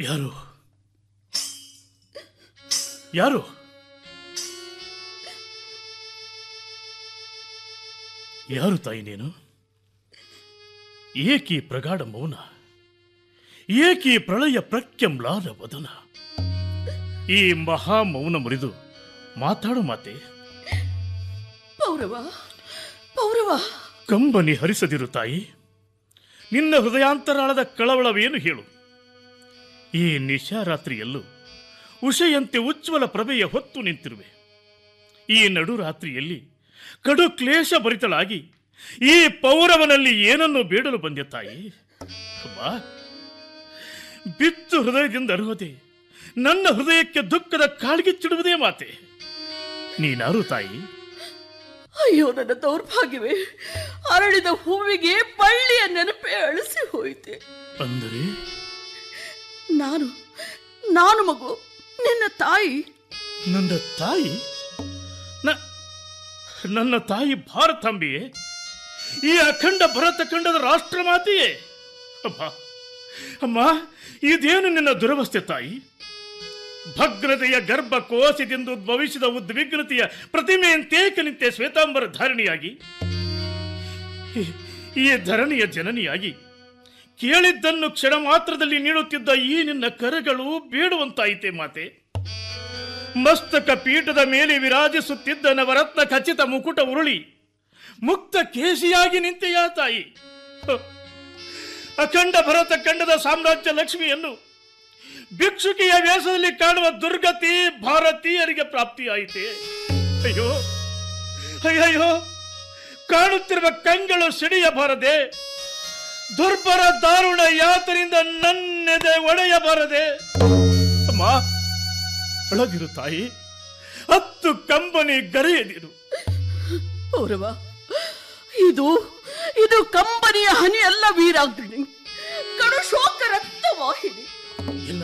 ಯಾರು ಯಾರು ಯಾರು ತಾಯಿ ನೀನು ಏಕಿ ಪ್ರಗಾಢ ಮೌನ ಏಕಿ ಪ್ರಳಯ ಪ್ರಖ್ಯಂಲಾದ ವದನ ಈ ಮಹಾ ಮೌನ ಮುರಿದು ಮಾತಾಡು ಮಾತೆ ಪೌರವ ಪೌರವ ಕಂಬನಿ ಹರಿಸದಿರು ತಾಯಿ ನಿನ್ನ ಹೃದಯಾಂತರಾಳದ ಕಳವಳವೇನು ಹೇಳು ಈ ನಿಶಾರಾತ್ರಿಯಲ್ಲೂ ಉಷೆಯಂತೆ ಉಜ್ವಲ ಪ್ರಭೆಯ ಹೊತ್ತು ನಿಂತಿರುವೆ ಈ ನಡುರಾತ್ರಿಯಲ್ಲಿ ಕಡು ಕ್ಲೇಶ ಭರಿತಳಾಗಿ ಈ ಪೌರವನಲ್ಲಿ ಏನನ್ನು ಬೇಡಲು ಬಂದೆ ತಾಯಿ ಬಾ ಬಿತ್ತು ಹೃದಯದಿಂದ ಅರುಹದೆ ನನ್ನ ಹೃದಯಕ್ಕೆ ದುಃಖದ ಕಾಳ್ಗಿಚ್ಚಿಡುವುದೇ ಮಾತೆ ನೀನಾರು ತಾಯಿ ಅಯ್ಯೋ ನನ್ನ ದೌರ್ಭಾಗ್ಯವೇ ಅರಳಿದ ಹೂವಿಗೆ ಬಳ್ಳಿಯ ನೆನಪೇ ಅಳಿಸಿ ಹೋಯಿತೆ ಅಂದರೆ ನಾನು ನಾನು ಮಗು ನಿನ್ನ ತಾಯಿ ನನ್ನ ತಾಯಿ ನ- ನನ್ನ ತಾಯಿ ಭಾರತಾಂಬೆಯೇ ಈ ಅಖಂಡ ಭರತ ಖಂಡದ ರಾಷ್ಟ್ರಮಾತೆಯೇ ಅಮ್ಮ ಅಮ್ಮ ಇದೇನು ನಿನ್ನ ದುರವಸ್ಥೆ ತಾಯಿ ಭಗ್ರತೆಯ ಗರ್ಭ ಕೋಶದಿಂದ ಉದ್ಭವಿಸಿದ ಉದ್ವಿಗ್ನತೆಯ ಪ್ರತಿಮೆಯಂತೆ ನಿಂತೆ ಶ್ವೇತಾಂಬರ ಧಾರಣಿಯಾಗಿ ಈ- ಈ ಧರಣಿಯ ಜನನಿಯಾಗಿ ಕೇಳಿದ್ದನ್ನು ಕ್ಷಣ ಮಾತ್ರದಲ್ಲಿ ನೀಡುತ್ತಿದ್ದ ಈ ನಿನ್ನ ಕರಗಳು ಬೇಡುವಂತಾಯಿತೆ ಮಾತೆ ಮಸ್ತಕ ಪೀಠದ ಮೇಲೆ ವಿರಾಜಿಸುತ್ತಿದ್ದ ನವರತ್ನ ಖಚಿತ ಮುಕುಟ ಉರುಳಿ ಮುಕ್ತ ಕೇಶಿಯಾಗಿ ನಿಂತೆಯಾ ತಾಯಿ ಹ. ಅಖಂಡ ಭರತ ಖಂಡದ ಸಾಮ್ರಾಜ್ಯ ಲಕ್ಷ್ಮಿಯನ್ನು ಭಿಕ್ಷುಕಿಯ ವೇಷದಲ್ಲಿ ಕಾಣುವ ದುರ್ಗತಿ ಭಾರತೀಯರಿಗೆ ಪ್ರಾಪ್ತಿಯಾಯಿತೆ ಅಯ್ಯೋ ಅಯ್ಯಯ್ಯೋ ಕಾಣುತ್ತಿರುವ ಕಂಗಳು ಸಿಡಿಯಬಾರದೆ ದುರ್ಬರ ದಾರುಣ ಯಾತನಿಂದ ನನ್ನೆದೆ ಒಡೆಯಬಾರದೆ ಅಮ್ಮ ಅಳದಿರು ತಾಯಿ ಹತ್ತು ಕಂಬನಿ ಗರೆಯದಿರು ಪೌರವ ಇದು ಇದು ಕಂಬನಿಯ ಹನಿ ಅಲ್ಲ ವೀರಾಗ್ರಣಿ ಕಡು ಶೋಕ ರಕ್ತ ವಾಹಿನಿ